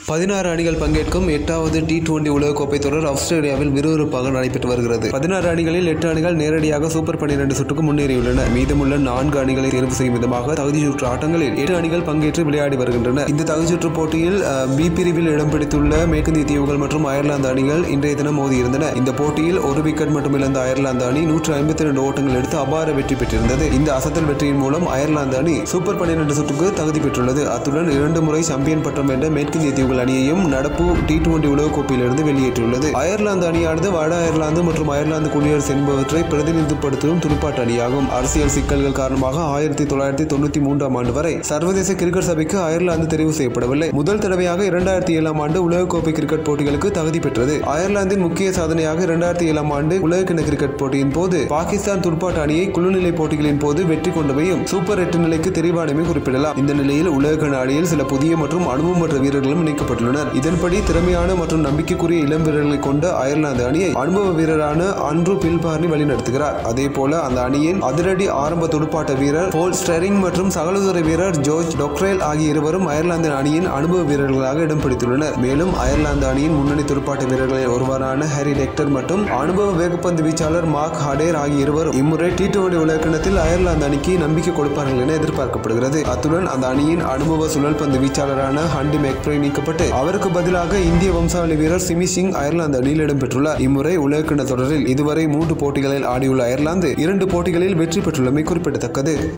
பதினாறு அணிகள் பங்கேற்கும் எட்டாவது டி டுவெண்டி உலகக்கோப்பை தொடர் ஆஸ்திரேலியாவில் விறுவிறுப்பாக நடைபெற்று வருகிறது பதினாறு அணிகளில் எட்டு அணிகள் நேரடியாக சூப்பர் பன்னிரண்டு சுற்றுக்கு முன்னேறியுள்ளன மீதமுள்ள நான்கு அணிகளை தேர்வு செய்யும் விதமாக தகுதி சுற்று ஆட்டங்களில் எட்டு அணிகள் பங்கேற்று விளையாடி வருகின்றன இந்த தகுதி சுற்று போட்டியில் அஹ், பி பிரிவில் இடம் பிடித்துள்ள மேற்கிந்திய தீவுகள் மற்றும் அயர்லாந்து அணிகள் இன்றைய தினம் மோதியிருந்தன இந்த போட்டியில் ஒரு விக்கெட் மட்டும் இழந்த அயர்லாந்து அணி நூற்று ஐம்பத்தி ரெண்டு ஓட்டங்கள் எடுத்து அபார வெற்றி பெற்றிருந்தது இந்த அசத்தல் வெற்றியின் மூலம் அயர்லாந்து அணி சூப்பர் பன்னிரண்டு சுற்றுக்கு தகுதி பெற்றுள்ளது அத்துடன் இரண்டு முறை சாம்பியன் பட்டம் வென்ற மேற்கிந்திய தீவுகள் அணியையும் நடப்பு டி டுவெண்டி உலகக்கோப்பையிலிருந்து வெளியேற்றியுள்ளது அயர்லாந்து அணியானது வட அயர்லாந்து மற்றும் அயர்லாந்து குடியரசு என்பவற்றை பிரதிநிதித்துவப்படுத்தும் துடுப்பாட்ட அணியாகும் அரசியல் சிக்கல்கள் காரணமாக ஆயிரத்தி தொள்ளாயிரத்தி தொண்ணூத்தி மூன்றாம் ஆண்டு வரை சர்வதேச கிரிக்கெட் சபைக்கு அயர்லாந்து தெரிவு செய்யப்படவில்லை முதல் தடவையாக இரண்டாயிரத்தி ஏழாம் ஆண்டு உலகக்கோப்பை கிரிக்கெட் போட்டிகளுக்கு தகுதி பெற்றது அயர்லாந்தின் முக்கிய சாதனையாக இரண்டாயிரத்தி ஏழாம் ஆண்டு உலகக்கிண கிரிக்கெட் போட்டியின் போது பாகிஸ்தான் துடுப்பாட்ட அணியை குழுநிலை போட்டிகளின் போது வெற்றி கொண்டவையும் சூப்பர் எட்டு நிலைக்கு தெரிவானமே குறிப்பிடலாம் இந்த நிலையில் உலகக்கிண அணியில் சில புதிய மற்றும் அனுபவமற்ற வீரர்களும் இணைக்கப்பட்டுள்ளனர் இதன்படி திறமையான மற்றும் நம்பிக்கைக்குரிய இளம் வீரர்களை கொண்ட அயர்லாந்து அணியை அனுபவ வீரரான அன்ட்ரூ பில்பார்னி வழிநடத்துகிறார் அதே போல அந்த அணியின் அதிரடி ஆரம்ப துடுப்பாட்ட வீரர் போல் ஸ்டெரிங் மற்றும் சகலதுறை வீரர் ஜோர்ஜ் டொக்ரேல் ஆகிய இருவரும் அயர்லாந்து அணியின் அனுபவ வீரர்களாக இடம் பிடித்துள்ளனர் மேலும் அயர்லாந்து அணியின் முன்னணி துடுப்பாட்ட வீரர்களில் ஒருவரான ஹாரி டெக்டர் மற்றும் அனுபவ வேகப்பந்து வீச்சாளர் மார்க் ஹடேர் ஆகிய இருவரும் இம்முறை டி டுவெண்டி உலகக்கிணத்தில் அயர்லாந்து அணிக்கு நம்பிக்கை கொடுப்பார்கள் என எதிர்பார்க்கப்படுகிறது அத்துடன் அந்த அணியின் அனுபவ சுழல்பந்து வீச்சாளரான ஹண்டி மெக்ப்ரை நீக்கப்பட்டு அவருக்கு பதிலாக இந்திய வம்சாவளி வீரர் சிமி சிங் அயர்லாந்து அணியில் இடம்பெற்றுள்ளார் இம்முறை உலகக்கிண தொடரில் இதுவரை மூன்று போட்டிகளில் ஆடியுள்ள அயர்லாந்து இரண்டு போட்டிகளில் வெற்றி பெற்றுள்ளமை குறிப்பிடத்தக்கது